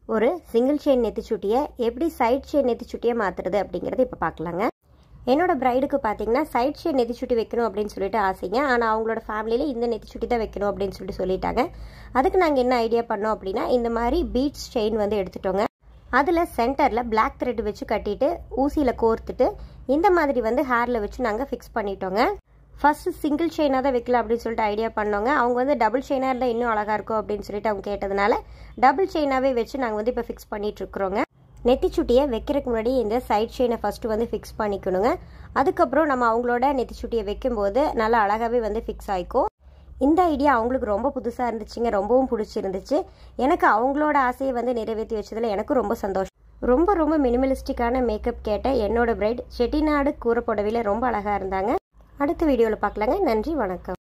ஒரு single chain நெத்திச்சுட்டியை எப்படி side chain நெத்திச்சுட்டியை மாற்றுறது அப்படிங்கிறத இப்போ பார்க்கலாங்க என்னோட பிரைடுக்கு பார்த்தீங்கன்னா சைட் செயின் நெத்திச்சுட்டி வைக்கணும் அப்படின்னு சொல்லிட்டு ஆசைங்க ஆனால் அவங்களோட ஃபேமிலியில் இந்த நெத்திச்சுட்டி தான் வைக்கணும் அப்படின்னு சொல்லிட்டு சொல்லிட்டாங்க அதுக்கு நாங்கள் என்ன ஐடியா பண்ணோம் அப்படின்னா இந்த மாதிரி பீட்ஸ் செயின் வந்து எடுத்துட்டோங்க அதில் சென்டரில் பிளாக் த்ரெட் வச்சு கட்டிட்டு ஊசியில் கோர்த்துட்டு இந்த மாதிரி வந்து ஹேரில் வச்சு நாங்கள் ஃபிக்ஸ் பண்ணிட்டோங்க ஃபர்ஸ்ட் சிங்கிள் செயினாக தான் வைக்கல அப்படின்னு சொல்லிட்டு ஐடியா பண்ணோங்க அவங்க வந்து டபுள் செயினாக இருந்தால் இன்னும் அழகாக இருக்கும் அப்படின்னு சொல்லிட்டு அவங்க கேட்டதுனால டபுள் செயினாகவே வச்சு நாங்கள் வந்து இப்போ ஃபிக்ஸ் பண்ணிட்டு இருக்கிறோங்க நெத்திச்சுட்டியை வைக்கிறதுக்கு முன்னாடி இந்த சைட் செயினை ஃபஸ்ட்டு வந்து ஃபிக்ஸ் பண்ணிக்கணுங்க அதுக்கப்புறம் நம்ம அவங்களோட நெத்திச்சுட்டியை வைக்கும்போது நல்லா அழகாகவே வந்து ஃபிக்ஸ் ஆகிக்கும் இந்த ஐடியா அவங்களுக்கு ரொம்ப புதுசாக இருந்துச்சுங்க ரொம்பவும் பிடிச்சிருந்துச்சு எனக்கு அவங்களோட ஆசையை வந்து நிறைவேற்றி வச்சதில் எனக்கு ரொம்ப சந்தோஷம் ரொம்ப ரொம்ப மினிமலிஸ்டிக்கான மேக்கப் கேட்ட என்னோட பிரைட் செட்டிநாடு கூரை புடவையில் ரொம்ப அழகாக இருந்தாங்க அடுத்த வீடியோவில் பார்க்கலாங்க நன்றி வணக்கம்